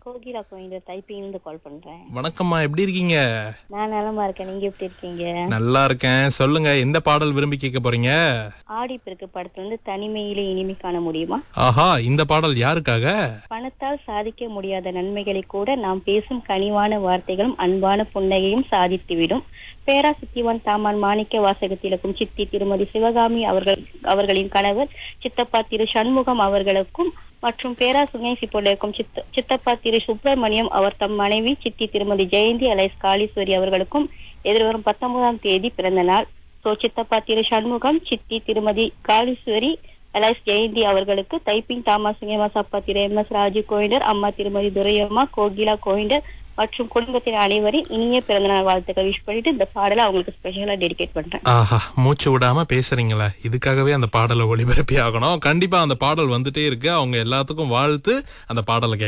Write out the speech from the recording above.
கோகிலா கோயில டைப்பிங் இருந்து கால் பண்றேன் வணக்கம்மா எப்படி இருக்கீங்க நான் நலமா இருக்கேன் நீங்க எப்படி இருக்கீங்க நல்லா இருக்கேன் சொல்லுங்க எந்த பாடல் விரும்பி கேட்க போறீங்க ஆடி பெருக்கு படத்துல இருந்து தனிமையிலே இனிமை காண முடியுமா ஆஹா இந்த பாடல் யாருக்காக பணத்தால் சாதிக்க முடியாத நன்மைகளை கூட நாம் பேசும் கனிவான வார்த்தைகளும் அன்பான புன்னகையும் சாதித்துவிடும் பேராசித்திவான் தாமான் மாணிக்க வாசகத்திலுக்கும் சித்தி திருமதி சிவகாமி அவர்கள் அவர்களின் கணவர் சித்தப்பா திரு சண்முகம் அவர்களுக்கும் மற்றும் பேராசுங்கை சிப்போலிருக்கும் சித்த சித்தப்பா திரு சுப்பிரமணியம் அவர் தம் மனைவி சித்தி திருமதி ஜெயந்தி அலைஸ் காளீஸ்வரி அவர்களுக்கும் எதிர்வரும் பத்தொன்பதாம் தேதி பிறந்த நாள் சோ சித்தப்பா திரு சண்முகம் சித்தி திருமதி காளீஸ்வரி அலைஸ் ஜெயந்தி அவர்களுக்கு டைப்பிங் தாமஸ் சிங்கமாசப்பா திரு எம் எஸ் ராஜு கோயிண்டர் அம்மா திருமதி துரையம்மா கோகிலா கோயிண்டர் மற்றும் குடும்பத்தின் அனைவரின் இனிய பிறந்தநாள் வாழ்த்துக்கள் விஷ் பண்ணிட்டு இந்த பாடலை அவங்களுக்கு ஸ்பெஷலா டெடிகேட் பண்றேன் ஆஹா மூச்சு விடாம பேசுறீங்களா இதுக்காகவே அந்த பாடலை ஒளிபரப்பி ஆகணும் கண்டிப்பா அந்த பாடல் வந்துட்டே இருக்கு அவங்க எல்லாத்துக்கும் வாழ்த்து அந்த பாடலை கேட்க